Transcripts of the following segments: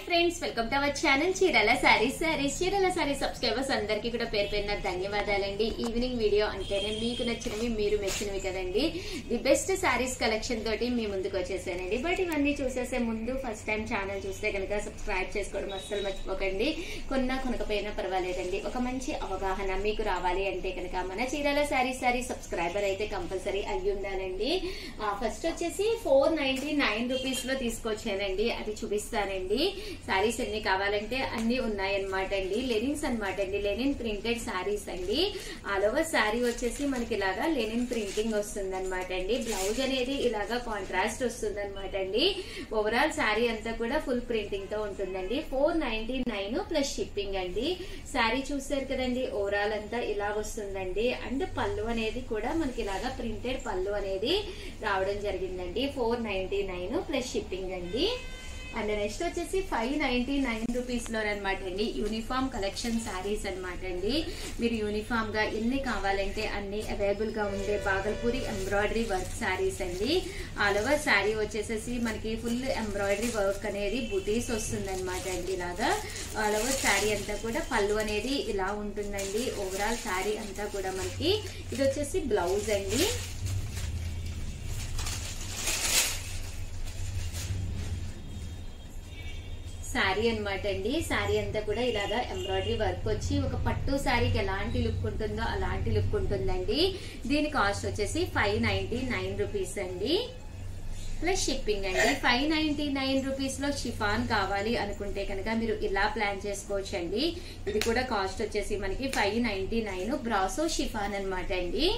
friends welcome to our channel చీరల సారీస్ సారీస్ చీరల saris subscribers అందరికీ కూడా పేరు పేరున ధన్యవాదాలండి ఈవినింగ్ వీడియో అంటేనే మీకు నచ్చినవి మీరు మెచ్చినవి కదండి ది బెస్ట్ సారీస్ కలెక్షన్ తోటి మీ ముందుకు వచ్చేసానండి బట్ ఇవన్నీ చూసేసే ముందు ఫస్ట్ టైం ఛానల్ చూస్తే కనుక సబ్స్క్రైబ్ చేసుకోవడం అస్సలు మర్చిపోకండి కొన్నా కొనకపోయినా పర్వాలేదండి ఒక మంచి అవగాహన మీకు రావాలి అంటే కనుక మన చీరల సారీస్ సారీ సబ్స్క్రైబర్ అయితే కంపల్సరీ అయ్యి ఉండాలండి ఫస్ట్ వచ్చేసి ఫోర్ నైన్టీ నైన్ రూపీస్ లో తీసుకొచ్చానండి అది చూపిస్తానండి సారీస్ ఎన్ని కావాలంటే అన్ని ఉన్నాయన్నమాట అండి లెనిన్స్ అనమాట అండి లెనిన్ ప్రింటెడ్ సారీస్ అండి ఆల్ ఓవర్ సారీ వచ్చేసి మనకి ఇలాగా లెనిన్ ప్రింటింగ్ వస్తుంది అనమాట అండి బ్లౌజ్ అనేది ఇలాగా కాంట్రాస్ట్ వస్తుంది అనమాట అండి ఓవరాల్ సారీ అంతా కూడా ఫుల్ ప్రింటింగ్ తో ఉంటుందండి four ninety nine plus shipping అండి సారీ చూసారు కదండి ఓవరాల్ అంతా ఇలా వస్తుందండి అండ్ పళ్ళు అనేది కూడా మనకి ఇలాగా ప్రింటెడ్ పళ్ళు అనేది రావడం జరిగిందండి four ninety nine plus shipping అండి అండ్ నెక్స్ట్ వచ్చేసి ఫైవ్ నైన్టీ నైన్ రూపీస్ లో అనమాట అండి యూనిఫామ్ కలెక్షన్ శారీస్ అనమాట అండి మీరు యూనిఫామ్ గా ఎన్ని కావాలంటే అన్ని అవైలబుల్ గా ఉండే బాగల్పూరి ఎంబ్రాయిడరీ వర్క్ శారీస్ అండి ఆల్ ఓవర్ శారీ వచ్చేసేసి మనకి ఫుల్ ఎంబ్రాయిడరీ వర్క్ అనేది బుటీస్ వస్తుంది అనమాట అండి ఇలాగా ఆల్ ఓవర్ శారీ అంతా కూడా పళ్ళు అనేది ఇలా ఉంటుందండి ఓవరాల్ శారీ అంతా కూడా మనకి ఇది వచ్చేసి బ్లౌజ్ అండి శారీ అనమాట అండి శారీ అంతా కూడా ఇలాగా ఎంబ్రాయిడరీ వర్క్ వచ్చి ఒక పట్టు శారీకి ఎలాంటి లుక్ ఉంటుందో అలాంటి లుక్ ఉంటుందండి దీని కాస్ట్ వచ్చేసి ఫైవ్ నైన్టీ నైన్ రూపీస్ అండి ప్లస్ షిప్పింగ్ అండి ఫైవ్ నైన్టీ నైన్ రూపీస్ లో షిఫాన్ కావాలి అనుకుంటే కనుక మీరు ఇలా ప్లాన్ చేసుకోవచ్చు అండి ఇది కూడా కాస్ట్ వచ్చేసి మనకి five ninety nine brasso chiffon అనమాట అండి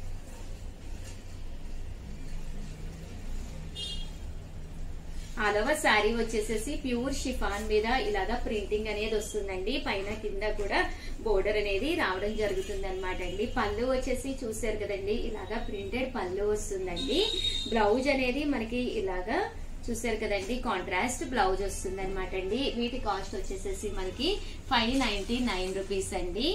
ఆల్ ఓవర్ శారీ వచ్చేసేసి ప్యూర్ షిఫాన్ మీద ఇలాగా ప్రింటింగ్ అనేది వస్తుందండి పైన కింద కూడా బోర్డర్ అనేది రావడం జరుగుతుంది అనమాట అండి పళ్ళు వచ్చేసి చూసారు కదండి ఇలాగా ప్రింటెడ్ పళ్ళు వస్తుందండి బ్లౌజ్ అనేది మనకి ఇలాగా చూసారు కదండి కాంట్రాస్ట్ బ్లౌజ్ వస్తుంది అనమాట అండి వీటి కాస్ట్ వచ్చేసేసి మనకి ఫైవ్ నైన్టీ నైన్ రూపీస్ అండి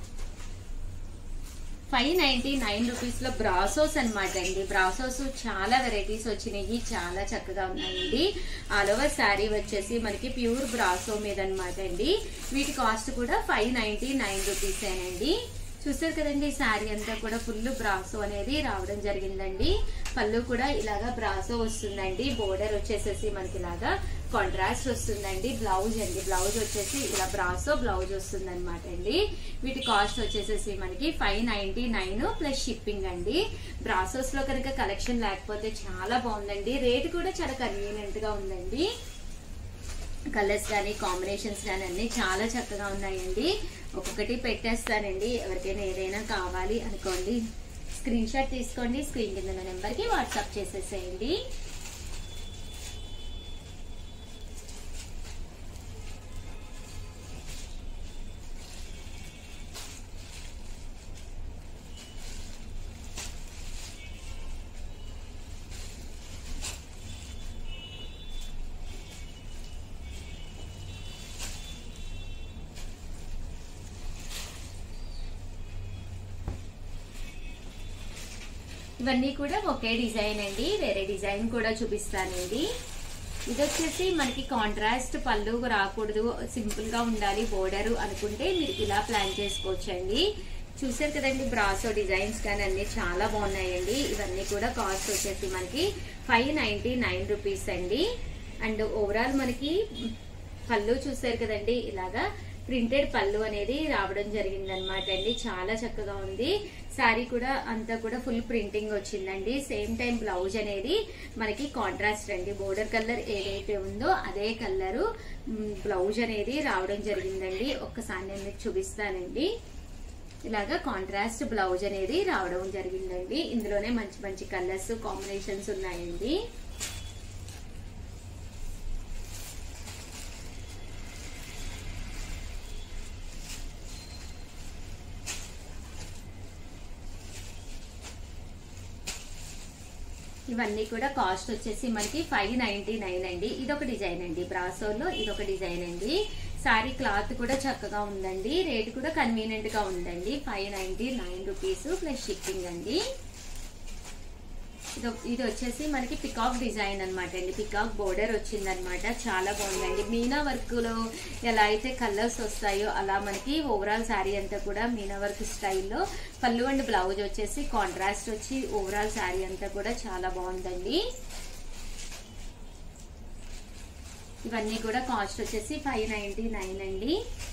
ఫైవ్ నైన్టీ నైన్ రూపీస్ లో బ్రాసోస్ అనమాట అండి బ్రాసోస్ చాలా వెరైటీస్ వచ్చినాయి చాలా చక్కగా ఉన్నాయండి ఆల్ ఓవర్ శారీ వచ్చేసి మనకి ప్యూర్ బ్రాసో మీద అనమాట అండి వీటి కాస్ట్ కూడా ఫైవ్ నైన్టీ నైన్ రూపీసేనండి చూసారు కదండి శారీ అంతా కూడా ఫుల్ బ్రాసో అనేది రావడం జరిగిందండి పళ్ళు కూడా ఇలాగా బ్రాసో వస్తుందండి బోర్డర్ వచ్చేసేసి మనకి ఇలాగా కాంట్రాస్ట్ వస్తుందండి బ్లౌజ్ అండి బ్లౌజ్ వచ్చేసి ఇలా బ్రాసో బ్లౌజ్ వస్తుంది అనమాట అండి వీటి కాస్ట్ వచ్చేసేసి మనకి five ninety nine plus shipping అండి బ్రాసోస్ లో కనుక కలెక్షన్ లేకపోతే చాలా బాగుందండి రేట్ కూడా చాలా కన్వీనియంట్ గా ఉందండి కలర్స్ కానీ కాంబినేషన్స్ కానీ అన్ని చాలా చక్కగా ఉన్నాయండి ఒక్కొక్కటి పెట్టేస్తానండి ఎవరికైనా ఏదైనా కావాలి అనుకోండి స్క్రీన్ షాట్ తీసుకోండి స్క్రీన్ కింద నెంబర్కి వాట్సాప్ చేసేసేయండి ఇవన్నీ కూడా ఒకే డిజైన్ అండి వేరే డిజైన్ కూడా చూపిస్తానండి ఇది వచ్చేసి మనకి కాంట్రాస్ట్ పళ్ళు రాకూడదు సింపుల్ గా ఉండాలి బోర్డర్ అనుకుంటే మీరు ఇలా ప్లాన్ చేసుకోవచ్చు అండి చూసారు కదండి బ్రాసో డిజైన్స్ కానీ అన్ని చాలా బాగున్నాయండి ఇవన్నీ కూడా కాస్ట్ వచ్చేసి మనకి ఫైవ్ నైన్టీ నైన్ రూపీస్ అండి అండ్ ఓవరాల్ మనకి పళ్ళు చూసారు కదండి ఇలాగా ప్రింటెడ్ పళ్ళు అనేది రావడం జరిగింది అనమాట అండి చాలా చక్కగా ఉంది శారీ కూడా అంతా కూడా ఫుల్ ప్రింటింగ్ వచ్చిందండి సేమ్ టైం బ్లౌజ్ అనేది మనకి కాంట్రాస్ట్ అండి బోర్డర్ కలర్ ఏదైతే ఉందో అదే కలరు బ్లౌజ్ అనేది రావడం జరిగిందండి ఒక్కసారి నేను మీకు చూపిస్తానండి ఇలాగా కాంట్రాస్ట్ బ్లౌజ్ అనేది రావడం జరిగిందండి ఇందులోనే మంచి మంచి కలర్స్ కాంబినేషన్స్ ఉన్నాయండి ఇవన్నీ కూడా కాస్ట్ వచ్చేసి మనకి ఫైవ్ నైన్టీ నైన్ అండి ఇదొక డిజైన్ అండి బ్రాసోలో ఇదొక డిజైన్ అండి సారీ క్లాత్ కూడా చక్కగా ఉందండి రేట్ కూడా కన్వీనియంట్ గా ఉందండి five ninety nine rupees plus shipping అండి ఇది ఇది వచ్చేసి మనకి పికాక్ డిజైన్ అనమాట అండి పికాక్ బోర్డర్ వచ్చింది అనమాట చాలా బాగుందండి మీనా వర్క్ లో ఎలా అయితే కలర్స్ వస్తాయో అలా మనకి ఓవరాల్ శారీ అంతా కూడా మీనా వర్క్ స్టైల్లో పళ్ళు అండ్ బ్లౌజ్ వచ్చేసి కాంట్రాస్ట్ వచ్చి ఓవరాల్ శారీ అంతా కూడా చాలా బాగుందండి ఇవన్నీ కూడా కాస్ట్ వచ్చేసి ఫైవ్ నైన్టీ నైన్ అండి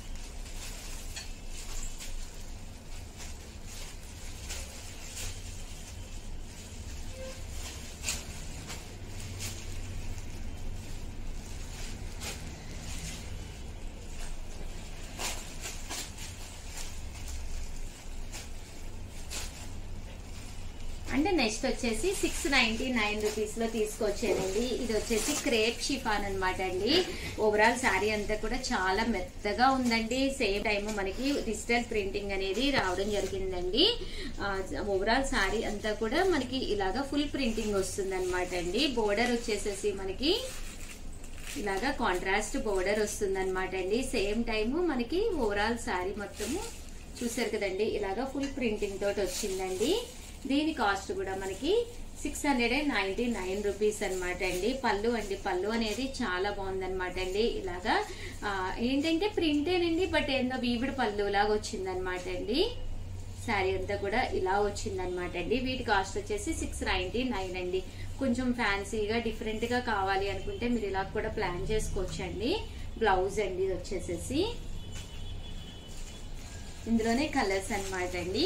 అంటే నెక్స్ట్ వచ్చేసి సిక్స్ నైన్టీ నైన్ రూపీస్ లో తీసుకొచ్చానండి ఇది వచ్చేసి క్రేప్ షిఫాన్ అనమాట అండి ఓవరాల్ శారీ అంతా కూడా చాలా మెత్తగా ఉందండి సేమ్ టైం మనకి డిజిటల్ ప్రింటింగ్ అనేది రావడం జరిగిందండి ఓవరాల్ శారీ అంతా కూడా మనకి ఇలాగా ఫుల్ ప్రింటింగ్ వస్తుంది అనమాట అండి బోర్డర్ వచ్చేసేసి మనకి ఇలాగా కాంట్రాస్ట్ బోర్డర్ వస్తుంది అనమాట అండి సేమ్ టైము మనకి ఓవరాల్ శారీ మొత్తము చూసారు కదండి ఇలాగా ఫుల్ ప్రింటింగ్ తోటి వచ్చిందండి దీని కాస్ట్ కూడా మనకి six hundred and ninety nine rupees అనమాట అండి పళ్ళు అండి పళ్ళు అనేది చాలా బాగుందన్నమాట అండి ఇలాగా ఆ, ఏంటంటే ప్రింటేనండి బట్ ఏందో వీవిడి పళ్ళు లాగా వచ్చిందనమాట అండి శారీ అంతా కూడా ఇలా వచ్చిందనమాట అండి వీటి కాస్ట్ వచ్చేసి సిక్స్ నైన్టీ నైన్ అండి కొంచెం ఫ్యాన్సీగా డిఫరెంట్ గా కావాలి అనుకుంటే మీరు ఇలా కూడా ప్లాన్ చేసుకోవచ్చండి బ్లౌజ్ అండి ఇది వచ్చేసేసి ఇందులోనే కలర్స్ అన్నమాట అండి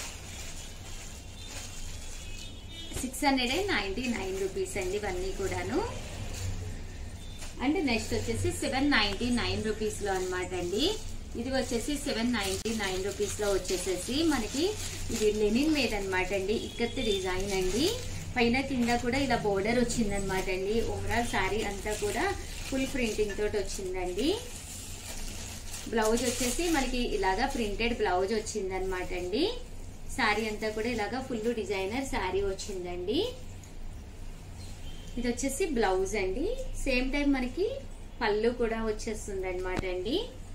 six hundred and ninety nine rupees అండి ఇవన్నీ కూడాను అండ్ నెక్స్ట్ వచ్చేసి సెవెన్ నైన్టీ నైన్ రూపీస్ లో అనమాట అండి ఇది వచ్చేసి సెవెన్ నైన్టీ నైన్ రూపీస్ లో వచ్చేసేసి మనకి ఇది లెనిన్ మీద అనమాట అండి ఇక్కత్తి డిజైన్ అండి పైన కింద కూడా ఇలా బోర్డర్ వచ్చిందనమాట అండి ఓవరాల్ శారీ అంతా కూడా ఫుల్ ప్రింటింగ్ తోటి వచ్చిందండి బ్లౌజ్ వచ్చేసి మనకి ఇలాగా ప్రింటెడ్ బ్లౌజ్ వచ్చిందనమాట అండి శారీ అంతా కూడా ఇలాగా ఫుల్ డిజైనర్ శారీ వచ్చిందండి ఇది వచ్చేసి బ్లౌజ్ అండి సేమ్ టైం మనకి పళ్ళు కూడా వచ్చేస్తుంది అనమాట అండి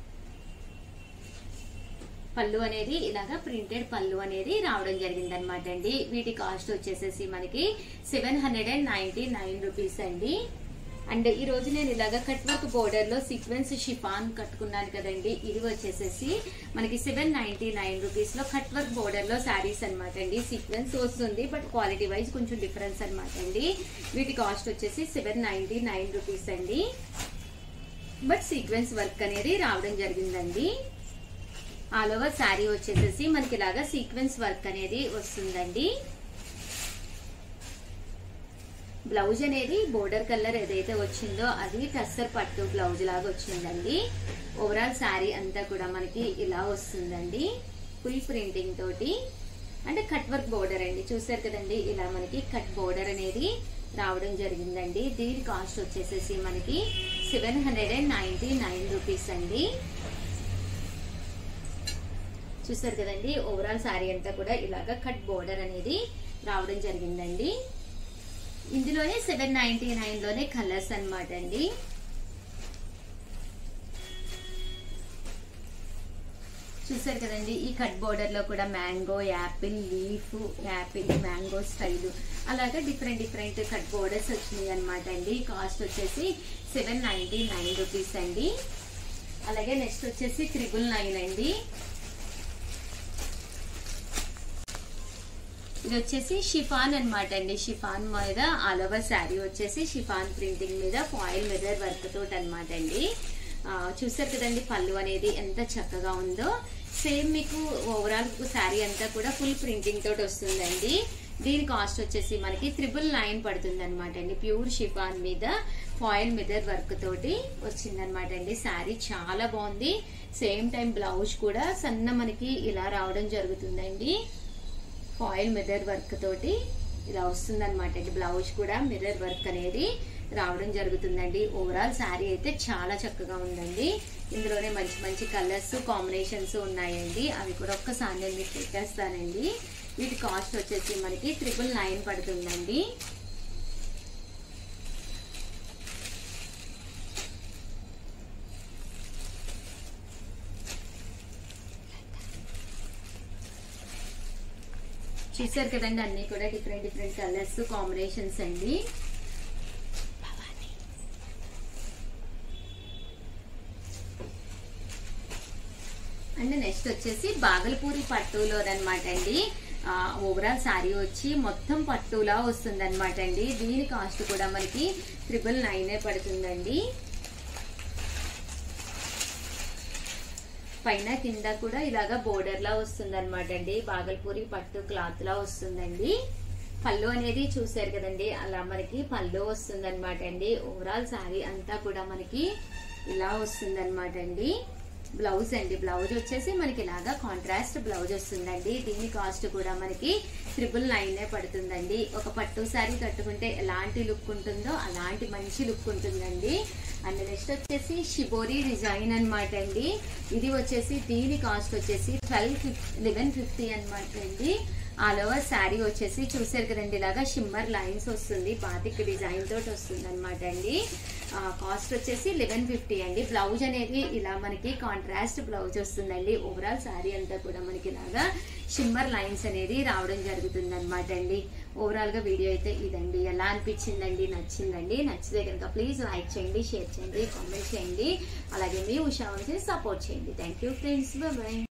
పళ్ళు అనేది ఇలాగా ప్రింటెడ్ పళ్ళు అనేది రావడం జరిగింది అనమాట అండి వీటి కాస్ట్ వచ్చేసేసి మనకి seven hundred and ninety nine rupees అండి అండ్ ఈ రోజు నేను ఇలాగా కట్ వర్క్ బోర్డర్ లో సీక్వెన్స్ షిఫాన్ కట్టుకున్నాను కదండి ఇది వచ్చేసేసి మనకి సెవెన్ నైన్టీ నైన్ రూపీస్ లో కట్ వర్క్ బోర్డర్ లో శారీస్ అనమాట అండి సీక్వెన్స్ వస్తుంది బట్ క్వాలిటీ వైజ్ కొంచెం డిఫరెన్స్ అనమాట అండి వీటి కాస్ట్ వచ్చేసి సెవెన్ నైన్టీ నైన్ రూపీస్ అండి బట్ సీక్వెన్స్ వర్క్ అనేది రావడం జరిగిందండి ఆల్ ఓవర్ శారీ వచ్చేసేసి మనకి ఇలాగా సీక్వెన్స్ వర్క్ అనేది వస్తుందండి బ్లౌజ్ అనేది బోర్డర్ కలర్ ఏదైతే వచ్చిందో అది టస్సర్ పట్టు బ్లౌజ్ లాగా వచ్చిందండి ఓవరాల్ శారీ అంతా కూడా మనకి ఇలా వస్తుందండి ఫుల్ ప్రింటింగ్ తోటి అంటే కట్ వర్క్ బోర్డర్ అండి చూసారు కదండి ఇలా మనకి కట్ బోర్డర్ అనేది రావడం జరిగిందండి దీని కాస్ట్ వచ్చేసేసి మనకి seven hundred and ninety nine rupees అండి చూసారు కదండి ఓవరాల్ శారీ అంతా కూడా ఇలాగ కట్ బోర్డర్ అనేది రావడం జరిగిందండి ఇందులోనే సెవెన్ నైన్టీ నైన్ లోనే కలర్స్ అన్నమాట అండి చూసారు కదండి ఈ కట్ బోర్డర్ లో కూడా mango apple leaf apple mango style అలాగా డిఫరెంట్ డిఫరెంట్ కట్ బోర్డర్స్ వచ్చినాయి అనమాట అండి కాస్ట్ వచ్చేసి సెవెన్ నైన్టీ నైన్ రూపీస్ అండి అలాగే నెక్స్ట్ వచ్చేసి త్రిబుల్ నైన్ అండి ఇది వచ్చేసి షిఫాన్ అన్నమాట అండి షిఫాన్ మీద ఆల్ ఓవర్ శారీ వచ్చేసి షిఫాన్ ప్రింటింగ్ మీద ఫాయిల్ మిర్రర్ వర్క్ తోటి అనమాట అండి ఆ, చూసారు కదండి పళ్ళు అనేది ఎంత చక్కగా ఉందో సేమ్ మీకు ఓవరాల్ శారీ అంతా కూడా ఫుల్ ప్రింటింగ్ తోటి వస్తుందండి దీని కాస్ట్ వచ్చేసి మనకి త్రిబుల్ నైన్ పడుతుంది అనమాట అండి ప్యూర్ షిఫాన్ మీద ఫాయిల్ మిర్రర్ వర్క్ తోటి వచ్చిందనమాట అండి శారీ చాలా బాగుంది సేమ్ టైం బ్లౌజ్ కూడా సన్న మనకి ఇలా రావడం జరుగుతుందండి ఫాయిల్ మిర్రర్ వర్క్ తోటి ఇలా వస్తుంది అనమాట బ్లౌజ్ కూడా మిర్రర్ వర్క్ అనేది రావడం జరుగుతుందండి ఓవరాల్ శారీ అయితే చాలా చక్కగా ఉందండి ఇందులోనే మంచి మంచి కలర్స్ కాంబినేషన్స్ ఉన్నాయండి అవి కూడా ఒక్కసారి నేను మీకు పెట్టేస్తానండి వీటి కాస్ట్ వచ్చేసి మనకి ట్రిపుల్ నైన్ పడుతుందండి చూసారు కదండి అన్ని కూడా డిఫరెంట్ డిఫరెంట్ కలర్స్ కాంబినేషన్స్ అండి అండ్ నెక్స్ట్ వచ్చేసి బాగలపూరి పట్టులోనమాట అండి ఓవరాల్ శారీ వచ్చి మొత్తం పట్టులా వస్తుంది అనమాట అండి దీని కాస్ట్ కూడా మనకి ట్రిపుల్ నైనే పడుతుందండి పైన కింద కూడా ఇలాగా బోర్డర్ లా వస్తుంది అనమాట అండి బాగల్పూరి పట్టు క్లాత్ లా వస్తుందండి పళ్ళు అనేది చూసారు కదండి అలా మనకి పళ్ళు వస్తుంది అనమాట అండి ఓవరాల్ శారీ అంతా కూడా మనకి ఇలా వస్తుంది అనమాట అండి బ్లౌజ్ అండి బ్లౌజ్ వచ్చేసి మనకి ఇలాగా కాంట్రాస్ట్ బ్లౌజ్ వస్తుందండి దీని కాస్ట్ కూడా మనకి ట్రిపుల్ నైనే పడుతుందండి ఒక పట్టు శారీ కట్టుకుంటే ఎలాంటి లుక్ ఉంటుందో అలాంటి మంచి లుక్ ఉంటుందండి అండ్ నెక్స్ట్ వచ్చేసి షిబోరి డిజైన్ అనమాట అండి ఇది వచ్చేసి దీని కాస్ట్ వచ్చేసి ట్వెల్వ్ ఫిఫ్టీ లెవెన్ ఫిఫ్టీ అనమాట అండి ఆల్ ఓవర్ శారీ వచ్చేసి చూసారు కదండి ఇలాగా షిమ్మర్ లైన్స్ వస్తుంది బాతిక్ డిజైన్ తోటి వస్తుంది అనమాట అండి కాస్ట్ వచ్చేసి లెవెన్ ఫిఫ్టీ అండి బ్లౌజ్ అనేది ఇలా మనకి కాంట్రాస్ట్ బ్లౌజ్ వస్తుందండి ఓవరాల్ శారీ అంతా కూడా మనకి ఇలాగా షిమ్మర్ లైన్స్ అనేది రావడం జరుగుతుంది అనమాట అండి ఓవరాల్ గా వీడియో అయితే ఇదండి ఎలా అనిపించిందండి నచ్చిందండి నచ్చితే కనుక ప్లీజ్ లైక్ చేయండి షేర్ చేయండి కామెంట్ చేయండి అలాగే మీ ఉషాకి సపోర్ట్ చేయండి థ్యాంక్ యూ ఫ్రెండ్స్ బాయ్